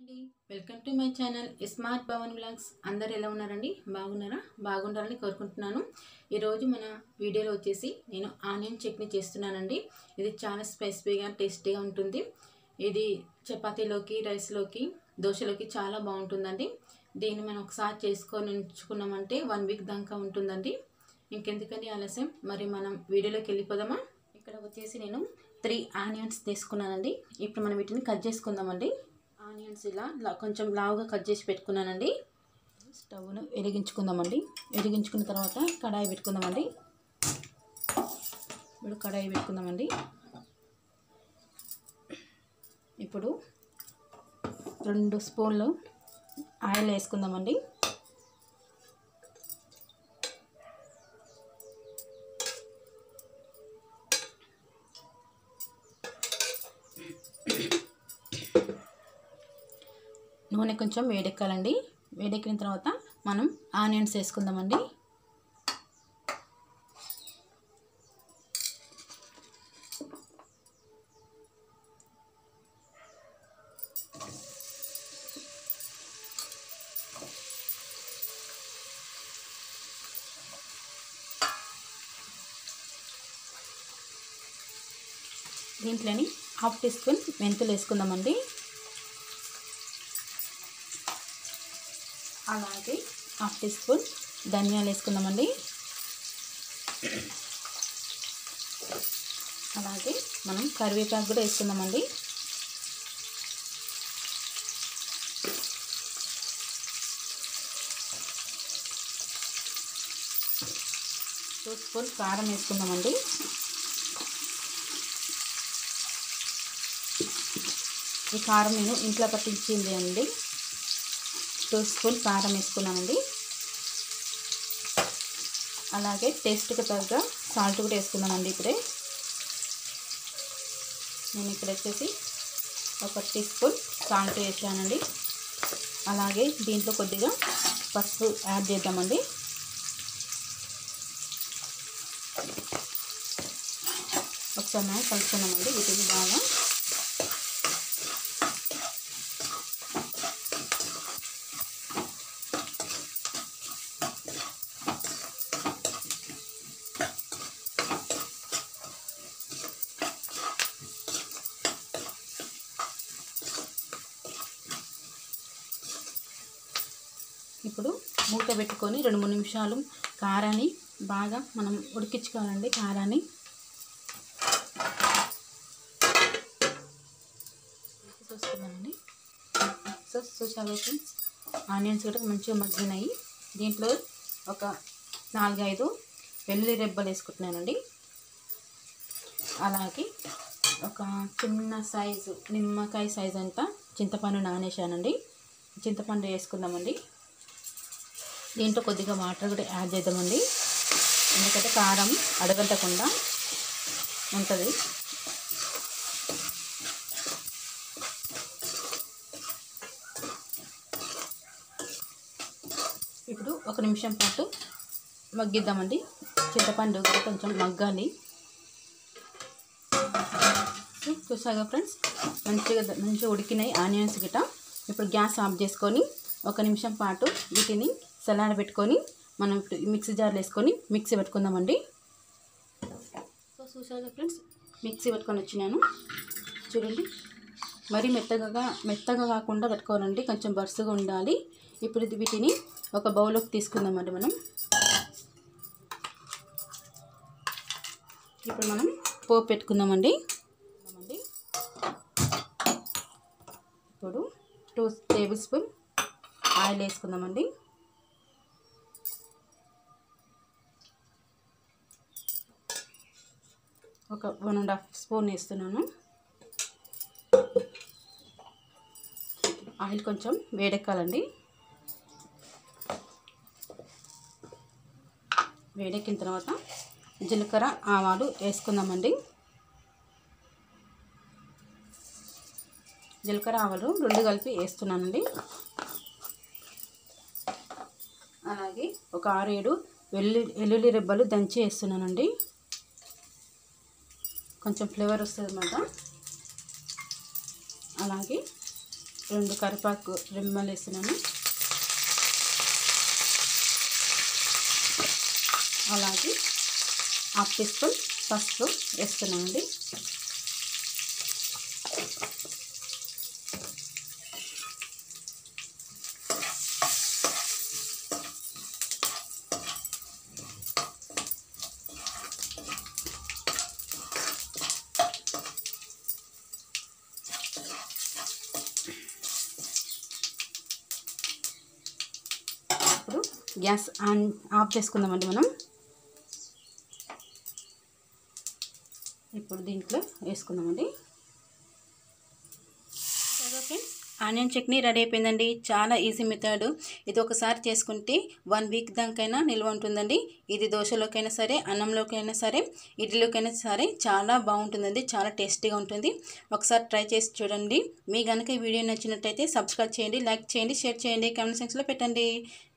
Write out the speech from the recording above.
అండి welcome to my channel smart Bhavan blogs అందరు ఎలా ఉన్నారండి బాగున్నారా బాగుండాలని కోరుకుంటున్నాను ఈరోజు మన వీడియోలో వచ్చేసి నేను ఆనియన్ చట్నీ చేస్తున్నానండి ఇది చాలా స్పైసీగా టేస్టీగా ఉంటుంది ఇది చపాతీలోకి రైస్లోకి దోశలోకి చాలా బాగుంటుందండి దీన్ని మనం ఒకసారి చేసుకొని ఉంచుకున్నామంటే వన్ వీక్ దాకా ఉంటుందండి ఇంకెందుకని ఆలస్యం మరి మనం వీడియోలోకి వెళ్ళిపోదామా ఇక్కడ వచ్చేసి నేను త్రీ ఆనియన్స్ తీసుకున్నానండి ఇప్పుడు మనం వీటిని కట్ చేసుకుందామండి ఆనియన్స్ ఇలా లా- కొంచెం లావుగా కట్ చేసి పెట్టుకున్నానండి స్టవ్ను వెలిగించుకుందామండి వెలిగించుకున్న తర్వాత కడాయి పెట్టుకుందామండి ఇప్పుడు కడాయి పెట్టుకుందామండి ఇప్పుడు రెండు స్పూన్లు ఆయిల్ వేసుకుందామండి నూనె కొంచెం వేడెక్కాలండి వేడెక్కిన తర్వాత మనం ఆనియన్స్ వేసుకుందామండి దీంట్లోని హాఫ్ టీ స్పూన్ మెంతులు వేసుకుందామండి అలాగే హాఫ్ టీ స్పూన్ ధనియాలు వేసుకుందామండి అలాగే మనం కరివేపాకు కూడా వేసుకుందామండి టూ స్పూన్ కారం వేసుకుందామండి ఈ కారం నేను ఇంట్లో పట్టించింది అండి టూ స్పూన్ కారం వేసుకున్నానండి అలాగే టేస్ట్కి తగ్గ సాల్ట్ కూడా వేసుకున్నానండి ఇప్పుడే నేను ఇక్కడ వచ్చేసి ఒక టీ స్పూన్ సాల్ట్ వేసానండి అలాగే దీంట్లో కొద్దిగా పసుపు యాడ్ చేద్దామండి ఒకసారి మనం కలుపుకున్నామండి వీటిని బాగా ఇప్పుడు మూత పెట్టుకొని రెండు మూడు నిమిషాలు కారాన్ని బాగా మనం ఉడికించుకోవాలండి కారాన్ని చూసుకుందామండి సో చూసారు ఫ్రెండ్స్ ఆనియన్స్ కూడా మంచిగా మగ్గినాయి దీంట్లో ఒక నాలుగైదు వెల్లుల్లి రెబ్బలు వేసుకుంటున్నానండి అలాగే ఒక చిన్న సైజు నిమ్మకాయ సైజు అంతా చింతపండు నానేసానండి చింతపండు వేసుకుందామండి దీంట్లో కొద్దిగా వాటర్ కూడా యాడ్ చేద్దామండి ఎందుకంటే కారం అడగంటకుండా ఉంటుంది ఇప్పుడు ఒక నిమిషం పాటు మగ్గిద్దామండి చింతపండు కూడా కొంచెం మగ్గాలి చూసాగా ఫ్రెండ్స్ మంచిగా మంచిగా ఉడికినాయి ఆనియన్స్ గిట ఇప్పుడు గ్యాస్ ఆఫ్ చేసుకొని ఒక నిమిషం పాటు వీటిని సలాడ్ పెట్టుకొని మనం ఇప్పుడు మిక్సీ జార్లో వేసుకొని మిక్సీ పెట్టుకుందామండి సో చూసాగా ఫ్రెండ్స్ మిక్సీ పెట్టుకొని వచ్చినాను చూడండి మరీ మెత్తగా మెత్తగా కాకుండా పెట్టుకోవాలండి కొంచెం బరుసుగా ఉండాలి ఇప్పుడు ఇది వీటిని ఒక బౌల్లోకి తీసుకుందామండి మనం ఇప్పుడు మనం పోపు పెట్టుకుందామండి అండి ఇప్పుడు టూ టేబుల్ స్పూన్ ఆయిల్ వేసుకుందామండి ఒక వన్ అండ్ హాఫ్ స్పూన్ వేస్తున్నాను ఆయిల్ కొంచెం వేడెక్కాలండి వేడెక్కిన తర్వాత జీలకర్ర ఆవాలు వేసుకుందామండి జీలకర్ర ఆవాలు రెండు కలిపి వేస్తున్నానండి అలాగే ఒక ఆరేడు వెల్లు వెల్లుల్లి రెబ్బలు దంచి వేస్తున్నానండి కొంచెం ఫ్లేవర్ వస్తుంది అన్నమాట అలాగే రెండు కరివేపాకు రెమ్మలు వేస్తున్నాను అలాగే హాఫ్ టీ స్పూన్ పసుపు వేస్తున్నానండి ఇప్పుడు గ్యాస్ ఆన్ ఆఫ్ చేసుకుందామండి మనం ఇప్పుడు దీంట్లో వేసుకుందామండి ఫ్రెండ్స్ ఆనియన్ చట్నీ రెడీ అయిపోయిందండి చాలా ఈజీ మెథడ్ ఇది ఒకసారి చేసుకుంటే వన్ వీక్ దానికైనా నిల్వ ఉంటుందండి ఇది దోశలోకైనా సరే అన్నంలోకైనా సరే ఇడ్లీలోకైనా సరే చాలా బాగుంటుందండి చాలా టేస్టీగా ఉంటుంది ఒకసారి ట్రై చేసి చూడండి మీ కనుక ఈ వీడియో నచ్చినట్టయితే సబ్స్క్రైబ్ చేయండి లైక్ చేయండి షేర్ చేయండి కామెంట్ సెక్షన్లో పెట్టండి